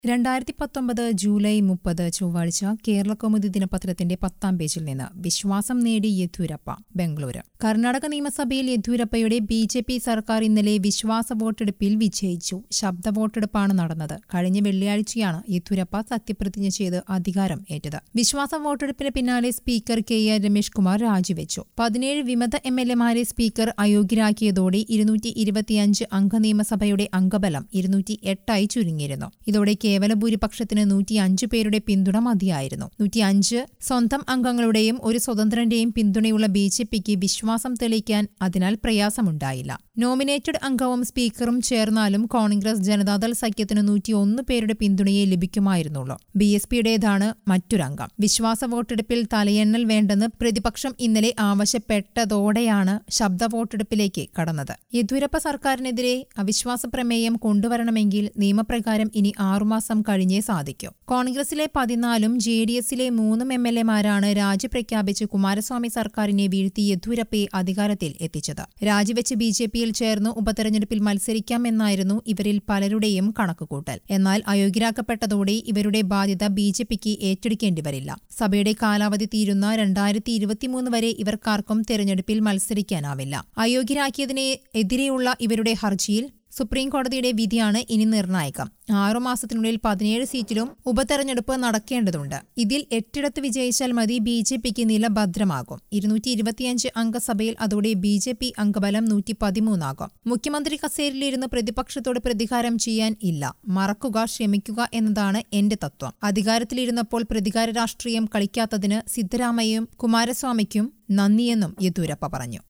രണ്ടായിരത്തി പത്തൊമ്പത് ജൂലൈ മുപ്പത് ചൊവ്വാഴ്ച കേരളകൗമുദി ദിനപത്രത്തിന്റെ പത്താം പേജിൽ നിന്ന് വിശ്വാസം നേടി യെദ്യൂരപ്പ ബംഗളൂരു കർണാടക നിയമസഭയിൽ യെദ്യൂരപ്പയുടെ ബി ജെ പി സർക്കാർ ഇന്നലെ വിശ്വാസ വോട്ടെടുപ്പിൽ വിജയിച്ചു ശബ്ദ വോട്ടെടുപ്പാണ് നടന്നത് കഴിഞ്ഞ വെള്ളിയാഴ്ചയാണ് യെദ്യൂരപ്പ സത്യപ്രതിജ്ഞ ചെയ്ത് അധികാരം ഏറ്റത് വിശ്വാസ വോട്ടെടുപ്പിന് പിന്നാലെ speaker K R Ramesh Kumar രാജിവെച്ചു പതിനേഴ് വിമത എം എൽ എമാരെ സ്പീക്കർ അയോഗ്യരാക്കിയതോടെ ഇരുന്നൂറ്റി ഇരുപത്തിയഞ്ച് അംഗ നിയമസഭയുടെ അംഗബലം ഇരുന്നൂറ്റി എട്ടായി ചുരുങ്ങിയിരുന്നു ഇതോടെ കേവല ഭൂരിപക്ഷത്തിന് നൂറ്റി അഞ്ച് പേരുടെ പിന്തുണ മതിയായിരുന്നു നൂറ്റി അഞ്ച് സ്വന്തം അംഗങ്ങളുടെയും ഒരു സ്വതന്ത്രന്റെയും പിന്തുണയുള്ള ബി ജെ പിക്ക് വിശ്വാസം തെളിയിക്കാൻ അതിനാൽ പ്രയാസമുണ്ടായില്ല നോമിനേറ്റഡ് അംഗവും സ്പീക്കറും ചേർന്നാലും കോൺഗ്രസ് ജനതാദൾ സഖ്യത്തിന് നൂറ്റിയൊന്ന് പേരുടെ പിന്തുണയെ ലഭിക്കുമായിരുന്നുള്ളൂ ബി എസ് പിയുടേതാണ് മറ്റൊരംഗം വിശ്വാസ വോട്ടെടുപ്പിൽ തലയെണ്ണൽ വേണ്ടെന്ന് പ്രതിപക്ഷം ഇന്നലെ ആവശ്യപ്പെട്ടതോടെയാണ് ശബ്ദ വോട്ടെടുപ്പിലേക്ക് കടന്നത് യെദ്യൂരപ്പ സർക്കാരിനെതിരെ അവിശ്വാസ പ്രമേയം കൊണ്ടുവരണമെങ്കിൽ നിയമപ്രകാരം ഇനി ആറുമാസം കഴിഞ്ഞേ സാധിക്കൂ കോൺഗ്രസിലെ പതിനാലും ജെ ഡി എസിലെ മൂന്നും എം എൽ എമാരാണ് രാജി പ്രഖ്യാപിച്ച് കുമാരസ്വാമി സർക്കാരിനെ വീഴ്ത്തി യെദ്യൂരപ്പയെ അധികാരത്തിൽ എത്തിച്ചത് രാജിവെച്ച് ബി ജെ പിയിൽ ചേർന്ന് ഉപതെരഞ്ഞെടുപ്പിൽ മത്സരിക്കാമെന്നായിരുന്നു ഇവരിൽ പലരുടെയും കണക്കുകൂട്ടൽ എന്നാൽ അയോഗ്യരാക്കപ്പെട്ടതോടെ ഇവരുടെ ബാധ്യത ബി ജെ പിക്ക് ഏറ്റെടുക്കേണ്ടി വരില്ല സഭയുടെ കാലാവധി തീരുന്ന രണ്ടായിരത്തി ഇരുപത്തിമൂന്ന് വരെ ഇവർക്കാർക്കും തെരഞ്ഞെടുപ്പിൽ മത്സരിക്കാനാവില്ല അയോഗ്യരാക്കിയതിനെ എതിരെയുള്ള ഇവരുടെ ഹർജിയിൽ സുപ്രീം കോടതിയുടെ വിധിയാണ് ഇനി നിർണായകം ആറുമാസത്തിനുള്ളിൽ പതിനേഴ് സീറ്റിലും ഉപതെരഞ്ഞെടുപ്പ് നടക്കേണ്ടതുണ്ട് ഇതിൽ എട്ടിടത്ത് വിജയിച്ചാൽ മതി ബി ജെ പിക്ക് നില ഭദ്രമാകും ഇരുന്നൂറ്റി ഇരുപത്തിയഞ്ച് അംഗസഭയിൽ അതോടെ ബി ജെ പി അംഗബലം നൂറ്റി പതിമൂന്നാകും മുഖ്യമന്ത്രി കസേരയിലിരുന്ന് പ്രതിപക്ഷത്തോട് പ്രതികാരം ചെയ്യാൻ ഇല്ല മറക്കുക ക്ഷമിക്കുക എന്നതാണ് എന്റെ തത്വം അധികാരത്തിലിരുന്നപ്പോൾ പ്രതികാര രാഷ്ട്രീയം കളിക്കാത്തതിന് സിദ്ധരാമയ്യയും കുമാരസ്വാമിക്കും നന്ദിയെന്നും യെദ്യൂരപ്പ പറഞ്ഞു